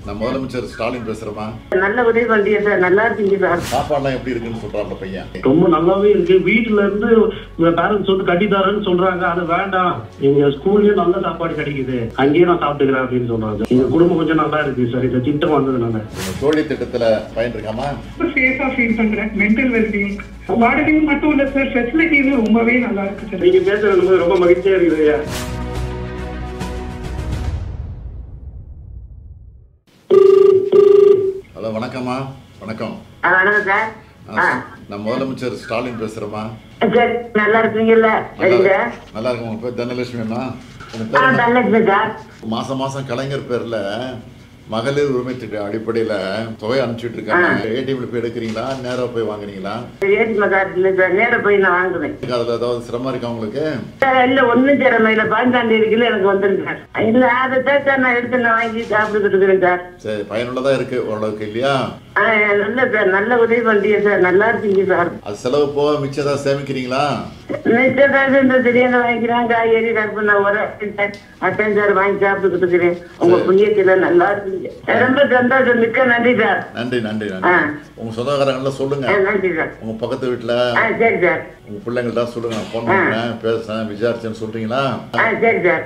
நான் முதலமைச்சர் ஸ்டாலின் பேசுறேம்மா நல்ல உதவி பண்றீங்க சார் நல்லா இருக்கீங்க சார் சாப்பாடுலாம் எப்படி இருக்குன்னு சொல்றாப்ல பையன் ரொம்ப நல்லாவே இருக்கு வீட்டுல இருந்து பேரண்ட்ஸ் வந்து கட்டி தரேன்னு சொல்றாங்க அது வேண்டாம் எங்க ஸ்கூல்லயும் நல்ல சாப்பாடு கிடைக்குது அங்கேயே நான் சாப்பிட்டுக்கிறேன் அப்படின்னு சொல்றாங்க எங்க குடும்பம் கொஞ்சம் நல்லா இருக்கு சார் இந்த திட்டம் வந்ததுனால உங்க தோழி திட்டத்துல பயன் இருக்காமா சேஃபா ஃபீல் பண்றேன் மென்டல் வெல்பீயிங் வாடகையும் மட்டும் இல்ல சார் ஃபெசிலிட்டிஸும் ரொம்பவே நல்லா இருக்கு சார் நீங்க பேசுறது போது ரொம்ப மகிழ்ச்சியா இருக்குது ஐயா ஹலோ வணக்கம்மா வணக்கம் ஆ, வணக்கம் சார் ஆ நான் முதலமைச்சர் ஸ்டாலின் பேசுறேம்மா சார் நல்லா இருக்கீங்கல்ல நல்லா சரிங்க இருக்கு. நல்லா இருக்கும் உங்க பேர் தனலட்சுமிமா உங்க ஆ பேர் என்ன? நல்லா இருக்கு சார் மாசம் மாசம் கலைஞர் பேர்ல மகளிர் உரிமை திட்ட அடிப்படையில தொகை அனுப்பிச்சிட்டு இருக்காங்க ஏடிஎம்ல போய் எடுக்கிறீங்களா நேரா போய் வாங்குறீங்களா ஏடிஎம் கார்டு இல்லை சார் நேர போய் நான் வாங்குவேன் அதுல ஏதாவது சிரமம் இருக்கா உங்களுக்கு சார் இல்ல ஒண்ணும் திறமையில பதினஞ்சாம் தேதிக்குள்ள எனக்கு வந்துருங்க சார் இல்ல அதை தான் சார் நான் எடுத்து நான் வாங்கி சாப்பிட்டுக்கிட்டு இருக்கிறேன் சார் சரி பயனுள்ளதா இருக்கு ஓரளவுக்கு இல்லையா ஆ, நல்ல சார் நல்ல உதவி பண்றீங்க சார் நல்லா இருக்கீங்க சார் அது செலவு போக மிச்சம் ஏதாவது சேமிக்கிறீங்களா நிச்சயதார்த்தம் இந்த திடீர்னு வாங்கிக்கிறாங்க காய்கறி கருப்பு நான் ஒரு அட்டன் சார் வாங்கி சாப்பிட்டுக்கிட்டு இருக்கிறேன் உங்க சரி. புண்ணியத்துல நல்லா இருக்கீங்க ரொம்ப சந்தோஷம் மிக்க நன்றி சார் நன்றி நன்றி ஆ. நன்றி உங்க சொந்தக்காரங்கள சொல்லுங்க ஆ, நன்றி சார் உங்க பக்கத்து வீட்டுல ஆ சரி சார் உங்க பிள்ளைங்கள்ட்ட சொல்லுங்க நான் ஃபோன் பண்றேன் பேசுறேன் விசாரிச்சேன்னு சொல்றீங்களா ஆ சரி சார்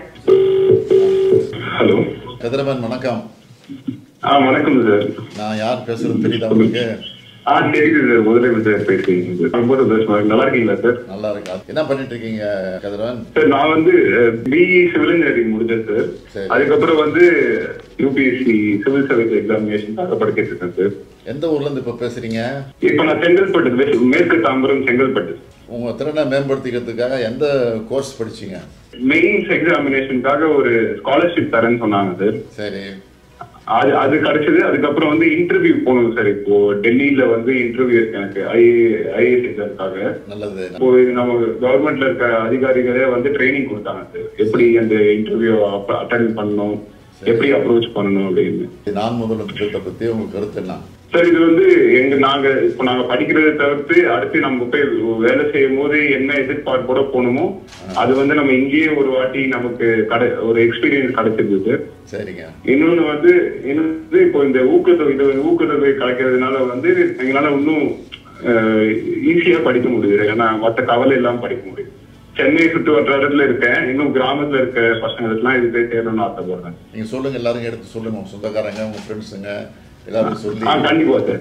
ஹலோ கதிரவன் வணக்கம் ஆ வணக்கம் சார் நான் யார் பேசுறது தெரியுதா உங்களுக்கு ஆ தெரியுது சார் முதலமைச்சர் பேசுறீங்க சார் ரொம்ப சந்தோஷமா இருக்கு. நல்லா இருக்கீங்களா சார் நல்லா இருக்கா என்ன பண்ணிட்டு இருக்கீங்க கதிரவன் சார் நான் வந்து பிஇ சிவில் இன்ஜினியரிங் முடிச்சேன் சார் சரி. அதுக்கப்புறம் வந்து யூபிஎஸ்சி சிவில் சர்வீஸ் எக்ஸாமினேஷன் படிச்சிட்டு இருக்கேன் சார் எந்த ஊர்ல இருந்து இப்ப பேசுறீங்க இப்போ நான் செங்கல்பட்டு வெஸ்ட்- மேற்கு தாம்பரம் செங்கல்பட்டு உங்க திறனை மேம்படுத்திக்கிறதுக்காக எந்த கோர்ஸ் படிச்சீங்க மெயின்ஸ் எக்ஸாமினேஷனுக்காக ஒரு ஸ்காலர்ஷிப் தரேன்னு சொன்னாங்க சார் சரி அது அது கிடைச்சது அதுக்கப்புறம் வந்து இன்டர்வியூ போகணும் சார் இப்போ டெல்லியில வந்து இன்டர்வியூ இருக்கு எனக்கு ஐ ஐஏஎஸ் எக்ஸாமுக்காக நல்லது இப்போ இது நம்ம கவர்மெண்ட்ல இருக்க அதிகாரிகளே வந்து ட்ரைனிங் கொடுத்தாங்க சார் எப்படி அந்த இன்டர்வியூ அட்டன் பண்ணணும் எப்படி அப்ரோச் பண்ணணும் அப்படின்னு நான் முதல்வர் திட்டத்தை பத்தி உங்க கருத்து என்ன சார் இது வந்து எங்க நாங்க இப்போ நாங்க படிக்கிறதை தவிர்த்து அடுத்து நம்ம போய் வேலை செய்யும் போது என்ன எதிர்பார்ப்போட போகணுமோ அது வந்து நம்ம இங்கேயே ஒரு வாட்டி நமக்கு கடை ஒரு எக்ஸ்பீரியன்ஸ் கிடைச்சிருக்கு சார் சரிங்க இன்னொன்னு வந்து இன்னொன்று இப்போ இந்த ஊக்கத்தொகை இது ஊக்கத்தொகை கிடைக்கிறதுனால வந்து எங்களால இன்னும் ஈஸியா படிக்க முடியுது ஏன்னா மற்ற கவலை இல்லாம படிக்க முடியுது சென்னை சுற்று வட்டாரத்துல இருக்கேன் இன்னும் கிராமத்துல இருக்க பசங்களுக்குலாம் இது போய் சேரணும்னு ஆசைப்படுறேன் நீங்க சொல்லுங்க எல்லாரும் எடுத்து சொல்லுங்க உங்க சொந்தக்காரங்க உங்க ஃப்ரெண்ட்ஸுங்க எல்லாரும் சொல்லி ஆ கண்டிப்பா சார்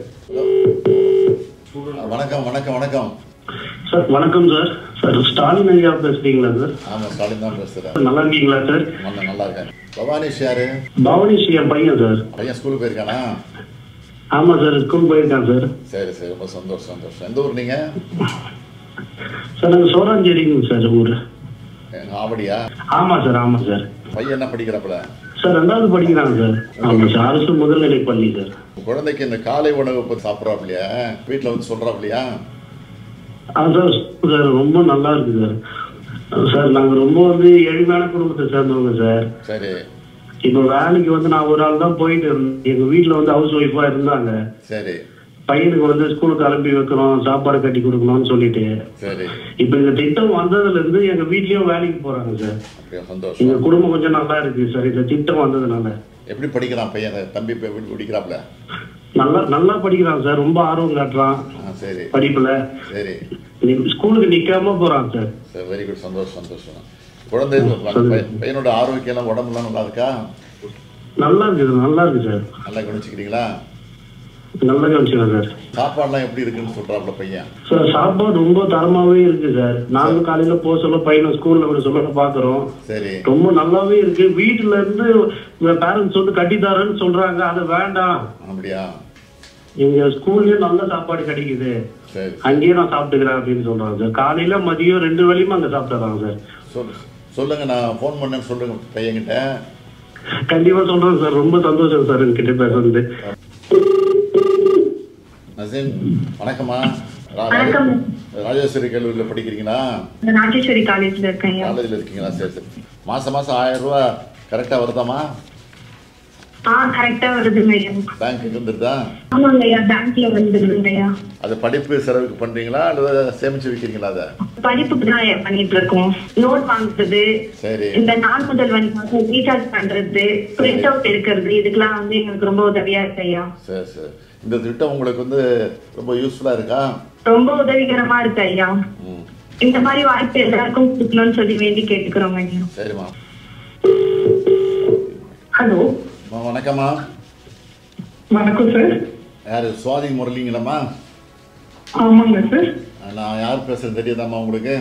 வணக்கம் வணக்கம் வணக்கம் சார் வணக்கம் சார் சார் ஸ்டாலின் ஐயா பேசுறீங்களா சார் ஆமா ஸ்டாலின் தான் பேசுறேன் நல்லா இருக்கீங்களா சார் நல்லா நல்லா இருக்கேன் பவானிஷ் யாரு பவானிஷ் என் பையன் சார் பையன் ஸ்கூலுக்கு போயிருக்கானா ஆமா சார் ஸ்கூல் போயிருக்கான் சார் சரி சரி ரொம்ப சந்தோஷம் சந்தோஷம் எந்த ஊர் நீங்க சார் நாங்க சோராஞ்சேரிங்க சார் ஊர் எங்க ஆவடியா ஆமா சார் ஆமா சார் பையன் என்ன படிக்கிறப்பல சார் ரெண்டாவது படிக்கிறாங்க சார் ஆமா சார் அரசு முதல்நிலை பள்ளி சார் குழந்தைக்கு இந்த காலை உணவு பத்தி சாப்பிட்றாப்லையா வீட்டுல வந்து சொல்றாப்லையா ஆ சார் சார் ரொம்ப நல்லா இருக்கு சார் சார் நாங்க ரொம்ப வந்து எளிமையான குடும்பத்தை சேர்ந்தவங்க சார் சரி இப்போ வேலைக்கு வந்து நான் ஒரு ஆள் தான் போயிட்டு இருந்தேன் எங்க வீட்டுல வந்து ஹவுஸ் ஒய்ஃபா இருந்தாங்க சரி பையனுக்கு வந்து ஸ்கூலுக்கு அனுப்பி வைக்கணும் சாப்பாடு கட்டி கொடுக்கணும்னு சொல்லிட்டு சரி இப்ப இந்த திட்டம் வந்ததுல இருந்து எங்க வீட்லயும் வேலைக்கு போறாங்க சார் அப்படியா சந்தோஷம் எங்க குடும்பம் கொஞ்சம் நல்லா இருக்கு சார் இந்த திட்டம் வந்ததுனால எப்படி படிக்கிறான் பையன் தம்பி இப்ப எப்படி படிக்கிறாப்ல நல்லா நல்லா படிக்கிறான் சார் ரொம்ப ஆர்வம் காட்டுறான் ஆ சரி படிப்புல சரி நீ- ஸ்கூலுக்கு நிக்காம போறான் சார் சரி வெரி குட் சந்தோஷம் சந்தோஷம் குழந்தை பையன்- பையனோட ஆரோக்கியம் உடம்புலாம் நல்லா இருக்கா நல்லா இருக்கு சார் நல்லா இருக்கு சார் நல்லா கவனிச்சுக்கிறீங்களா நல்லா கவனிச்சுக்கலாம் சார் சாப்பாடுலாம் எப்படி இருக்குன்னு சொல்றாப்ல பையன் சார் சாப்பாடு ரொம்ப தரமாவே இருக்கு சார் நாங்களும் காலையில போக சொல்ல பையனை ஸ்கூல்ல விட சொல்ல பாக்குறோம் சரி ரொம்ப நல்லாவே இருக்கு வீட்டுல இருந்து பேரண்ட்ஸ் வந்து கட்டி தரேன்னு சொல்றாங்க அது வேண்டாம் அப்படியா எங்க ஸ்கூல்லயும் நல்ல சாப்பாடு கிடைக்குது சரி அங்கேயே நான் சாப்பிட்டுக்கிறேன் அப்படின்னு சொல்றாங்க சார் காலையில மதியம் ரெண்டு வேளையும் அங்க சாப்பிட்டுறாங்க சார் சொல் சொல்லுங்க நான் ஃபோன் பண்ணேன்னு சொல்லுங்க பையன்கிட்ட கண்டிப்பா சொல்றேன் சார் ரொம்ப சந்தோஷம் சார் என்கிட்ட பேசுறது நசீம் வணக்கம்மா ரா- வணக்கம். ராஜேஸ்வரி கல்லூரியில் படிக்கிறீங்களா இந்த நாகேஸ்வரி காலேஜ்ல இருக்கேன் ஐயா. காலேஜில் இருக்கீங்களா சரி சரி மாதம் மாதம் ஆயிரம் ரூபா கரெக்டாக வருதாம்மா ஆ கரெக்டா வருதுங்க ஐயா பேங்க்குக்கு வந்துருதா ஆமாங்க ஐயா பேங்க்ல வந்துருங்க ஐயா அது படிப்பு செலவுக்கு பண்றீங்களா அல்லது சேமிச்சு வைக்கிறீங்களா அதை படிப்புக்கு தான் ஐயா பண்ணிட்டு இருக்கோம் நோட் வாங்குறது சரி இந்த நாள் முதல் வந்து ரீசார்ஜ் பண்றது பிரிண்ட் அவுட் எடுக்கிறது இதுக்கெல்லாம் வந்து எங்களுக்கு ரொம்ப உதவியா இருக்கு ஐயா சரி சரி இந்த திட்டம் உங்களுக்கு வந்து ரொம்ப யூஸ்ஃபுல்லா இருக்கா ரொம்ப உதவிகரமா இருக்கு ஐயா ம் இந்த மாதிரி வாய்ப்பு எல்லாருக்கும் கொடுக்கணும்னு சொல்லி வேண்டி கேட்டுக்கிறோங்க ஐயா சரிம்மா ஹலோ அம்மா, வணக்கம்மா வணக்கம் சார் யார் சுவாதி முரளிங்களாம்மா ஆமாங்க சார் நான் யார் பேசுறது தெரியுதாம்மா உங்களுக்கு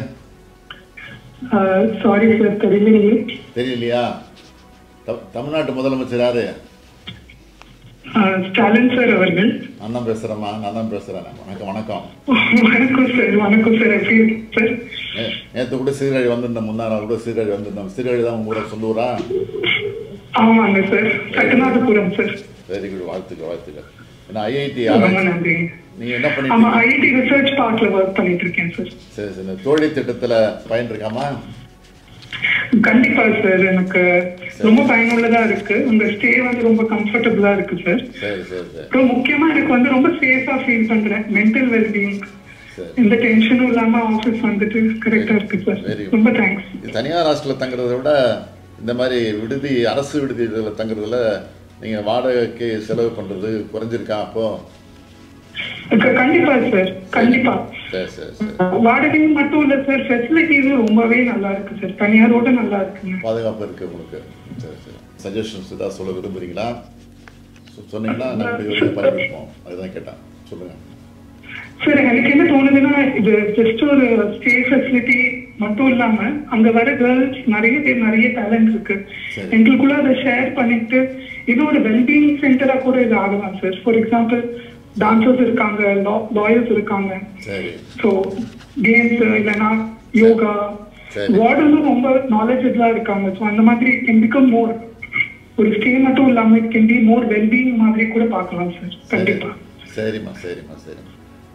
சாரி சார் தெரியலையே தெரியலையா த- தமிழ்நாட்டு முதலமைச்சர் யாரு ஆஹ் ஸ்டாலின் சார் அவர்கள் நான் தான் பேசுகிறேம்மா நான் தான் பேசுகிறேன் வணக்கம் வணக்கம் வணக்கம் சார் வணக்கம் சார் எப்படி இருக்கு சார் நே நேற்று கூட சீர்காழி வந்திருந்தேன் முந்தா நாள் கூட சீர்காழி வந்திருந்தோம் சீர்காழி தான் உங்க ஊரை சொந்தூரா ஆமாங்க sir Sattanathapuram sir very good வாழ்த்துக்கள் வாழ்த்துக்கள் ஏன்னா ஐஐடி ரொம்ப நன்றி நீங்கள் என்ன ஆமா பண்ணிட்டு ஐடி ரிசர்ச் பார்க்ல ஒர்க் பண்ணிட்டு இருக்கேன் சார் சரி சரி இந்த தோழி திட்டத்தில் பயன் இருக்காமா கண்டிப்பா சார் எனக்கு ரொம்ப பயனுள்ளதா இருக்கு உங்க ஸ்டே வந்து ரொம்ப கம்ஃபர்டபுளா இருக்கு சார் சரி சரி சரி அப்புறம் முக்கியமா எனக்கு வந்து ரொம்ப சேஃபா ஃபீல் பண்றேன் மென்டல் வெல்பீயிங் சரி எந்த டென்ஷனும் இல்லாம ஆபீஸ் வந்துட்டு கரெக்டா இருக்கு சார் Very good. ரொம்ப தேங்க்ஸ் இது தனியார் ஹாஸ்டலில் தங்குறதை விட இந்த மாதிரி விடுதி அரசு விடுதி இதில் தங்குறதுல நீங்கள் வாடகைக்கு செலவு பண்ணுறது குறைஞ்சிருக்கா அப்போ கண்டிப்பா சார் கண்டிப்பா சரி சரி சரி வாடகையும் மட்டும் இல்ல சார் ஃபெசிலிட்டிஸும் ரொம்பவே நல்லா இருக்கு சார் தனியாரோட நல்லா இருக்குங்க பாதுகாப்பு இருக்குது உங்களுக்கு சரி சரி சஜஷன்ஸ் ஏதாவது சொல்ல விரும்புகிறீங்களா சொ- சொன்னீங்கன்னா நாங்கள் இப்படி வந்து பயன்படுத்துவோம் அதுதான் கேட்டேன் சொல்லுங்கள் சார் எனக்கு என்ன தோணுதுன்னா இது ஜஸ்ட் ஒரு ஸ்டே ஃபெசிலிட்டி மட்டும் இல்லாம அங்க வர கேர்ள்ஸ் நிறைய பேர் நிறைய டேலண்ட் இருக்கு சரி. எங்களுக்குள்ள அதை ஷேர் பண்ணிட்டு இது ஒரு வெல்பீயிங் சென்டரா கூட இது ஆகலாம் சார் ஃபார் எக்ஸாம்பிள் டான்சர்ஸ் இருக்காங்க லாயர்ஸ் இருக்காங்க சரி ஸோ கேம்ஸ் இல்லைன்னா யோகா சரி. வார்டனும் ரொம்ப நாலேஜபிளா இருக்காங்க ஸோ அந்த மாதிரி கேன் பிகம் மோர் ஒரு ஸ்டே மட்டும் இல்லாம it can be more wellbeing மாதிரி கூட பார்க்கலாம் சார் சரி கண்டிப்பா சரிம்மா சரிம்மா சரிம்மா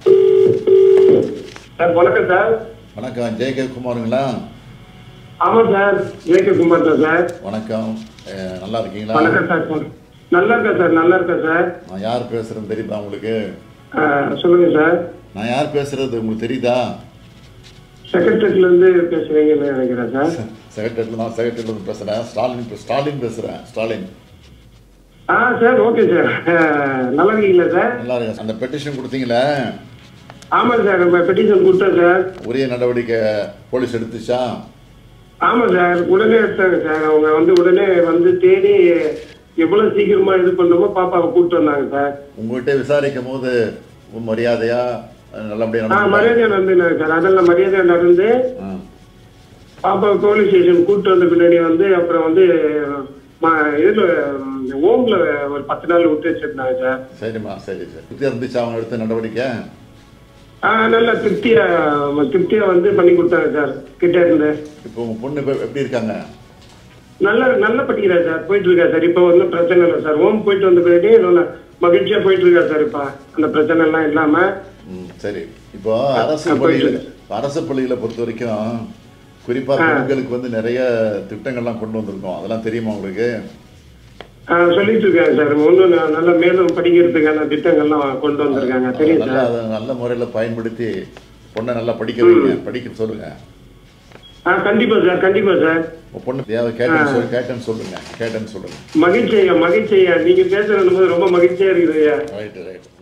சார் வணக்கம் சார் வணக்கம் ஜே கே குமாருங்களா ஆமா சார் ஏகே குமார் தான் சார் வணக்கம் அஹ், நல்லா இருக்கீங்களா வணக்கம் சார் வணக்கம். நல்லா இருக்கேன் சார் நல்லா இருக்கேன் சார் நான் யார் பேசுகிறேன்னு தெரியுதா உங்களுக்கு ஆஹ், சொல்லுங்க சார் நான் யார் பேசுறது உங்களுக்கு தெரியுதா செக்ரட்டரியேட்ல இருந்து பேசுறீங்கன்னு நினைக்கிறேன் சார் செக்ரட்டரியில் நான் செக்ரட்டரியில் பேசுகிறேன் ஸ்டாலின் பே- ஸ்டாலின் பேசுகிறேன் ஸ்டாலின் ஆ சார் ஓகே சார் ஆஹ், நல்லா இருக்கீங்களா சார் நல்லா இருக்கு அந்த பெட்டிஷன் கொடுத்தீங்களே ஆமா சார் நம்ம பெட்டிஷன் கொடுத்தேன் சார் உரிய நடவடிக்கை போலீஸ் எடுத்துச்சா ஆமா சார் உடனே எடுத்தாங்க சார் அவங்க வந்து உடனே வந்து தேடி எவ்வளவு சீக்கிரமா இது பண்ணணுமோ பாப்பாவை கூப்பிட்டு வந்தாங்க சார் உங்கள்கிட்ட விசாரிக்கும் போது உங்க மரியாதையா அஹ், நல்லபடியா ஆ நடந்து மரியாதையா நடந்துனாங்க சார் அதெல்லாம் மரியாதையா நடந்து ஆ பாப்பாவை போலீஸ் ஸ்டேஷன் கூப்பிட்டு வந்த பின்னாடி வந்து அப்புறம் வந்து ம- இதுல ம், ஓம்ல ஒரு பத்து நாள் விட்டு வச்சிருந்தாங்க சார் சரிம்மா சரி சரி திருப்தியாக இருந்துச்சு அவங்க எடுத்த நடவடிக்கை ஆ நல்லா திருப்தியா திருப்தியா வந்து பண்ணி கொடுத்தாங்க சார் கிட்ட இருந்து இப்போ உங்க பொண்ணு இப்ப எப்படி இருக்காங்க நல்லா நல்லா படிக்கிறா சார் போயிட்டு இருக்கா சார் இப்போ ஒன்றும் பிரச்சனை இல்லை சார் ஓம் போயிட்டு வந்த பின்னாடி நல்லா மகிழ்ச்சியா போயிட்டு இருக்கா சார் இப்போ அந்த பிரச்சனை எல்லாம் இல்லாம ம் சரி இப்போ அரசு ஆ, பள்ளியில் போயிட்டு அரசு பள்ளிகளை பொறுத்த வரைக்கும் குறிப்பா பெண்களுக்கு வந்து நிறைய திட்டங்கள்லாம் கொண்டு வந்திருக்கோம் அதெல்லாம் தெரியுமா உங்களுக்கு ஆ, சொல்லிட்டு இருக்காங்க சார் இன்னும் ந- நல்லா மேலும் படிக்கிறதுக்கான திட்டங்கள்லாம் கொண்டு வந்திருக்காங்க தெரியும் நல்லா சார் அதை நல்ல முறையில் பயன்படுத்தி பொண்ணை நல்லா படிக்க வைங்க படிக்க சொல்லுங்க ஆ கண்டிப்பா சார் கண்டிப்பா சார் உங்க பொண்ணு ஏதாவது கேட்டேன்னு சொல்லி கேட்டேன்னு சொல்லுங்க கேட்டேன்னு சொல்லுங்க மகிழ்ச்சி ஐயா மகிழ்ச்சி ஐயா நீங்க பேசுறது போது ரொம்ப மகிழ்ச்சியா இருக்குது ஐயா ரைட்டு ரைட்